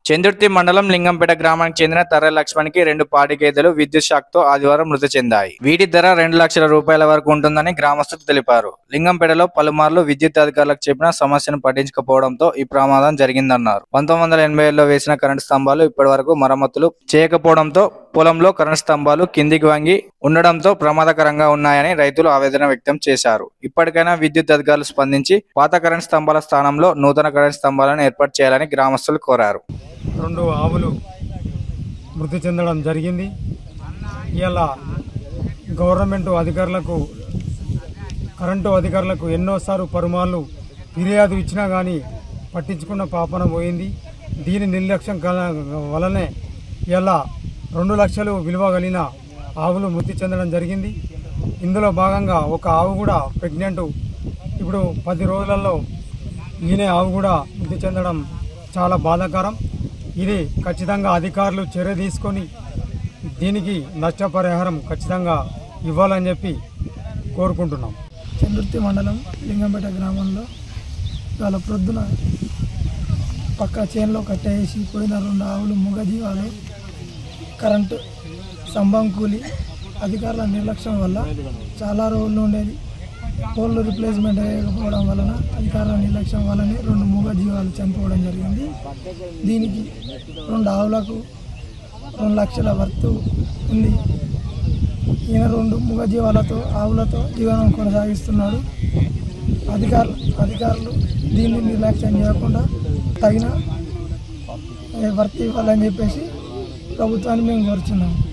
చందుర్తి మండలం లింగంపేట గ్రామానికి చెందిన తర్ర లక్ష్మణ్కి రెండు పాడి గేదెలు విద్యుత్ షాక్ తో ఆదివారం మృతి చెందాయి వీటి ధర రెండు లక్షల రూపాయల వరకు ఉంటుందని గ్రామస్తులు తెలిపారు లింగంపేటలో పలుమార్లు విద్యుత్ అధికారులకు చెప్పిన సమస్యను పట్టించకపోవడంతో ఈ ప్రమాదం జరిగిందన్నారు పంతొమ్మిది వందల ఎనభై ఏడులో వేసిన కరెంటు స్తంభాలు ఇప్పటి వరకు మరమ్మతులు చేయకపోవడంతో పొలంలో కరెంటు స్తంభాలు కిందికి వంగి ఉండడంతో ప్రమాదకరంగా ఉన్నాయని రైతులు ఆవేదన వ్యక్తం చేశారు ఇప్పటికైనా విద్యుత్ అధికారులు స్పందించి పాత కరెంటు స్తంభాల స్థానంలో నూతన కరెంటు స్తంభాలను ఏర్పాటు చేయాలని గ్రామస్తులు కోరారు రెండు ఆవులు మృతి చెందడం జరిగింది ఇలా గవర్నమెంట్ అధికారులకు కరెంటు అధికారులకు ఎన్నోసార్లు పరుమార్లు ఫిర్యాదు ఇచ్చినా కానీ పట్టించుకున్న పాపన పోయింది దీని నిర్లక్ష్యం కల- వలనే ఇలా రెండు లక్షలు విలువ కలిగిన ఆవులు మృతి చెందడం జరిగింది ఇందులో భాగంగా ఒక ఆవు కూడా ప్రెగ్నెంట్ ఇప్పుడు పది రోజులలో ఈయన ఆవు కూడా మృతి చెందడం చాలా బాధాకరం ఇది ఖచ్చితంగా అధికారులు చర్య తీసుకొని దీనికి నష్టపరిహారం ఖచ్చితంగా ఇవ్వాలని చెప్పి కోరుకుంటున్నాం చందుర్తి మండలం లింగంపేట గ్రామంలో ఇవాళ ప్రొద్దున పక్క చేనులో కట్టేసి పోయిన రెండు ఆవులు మూగజీవాలు కరెంటు స్తంభం కూలి అధికారుల నిర్లక్ష్యం వల్ల చాలా రోజులు ఉండేది పోల్లు రిప్లేస్మెంట్ చేయకపోవడం వలన అధికారుల నిర్లక్ష్యం వలన రెండు మూగజీవాలు చనిపోవడం జరిగింది దీనికి రెండు ఆవులకు రెండు లక్షల వర్తు ఉంది ఈయన రెండు మూగ జీవాలతో ఆవులతో జీవనం కొనసాగిస్తున్నాడు అధికారులు అధికారులు దీన్ని నిర్లక్ష్యం చేయకుండా తగిన ఏ, వర్తి ఇవ్వాలని చెప్పేసి ప్రభుత్వాన్ని మేము కోరుచున్నాము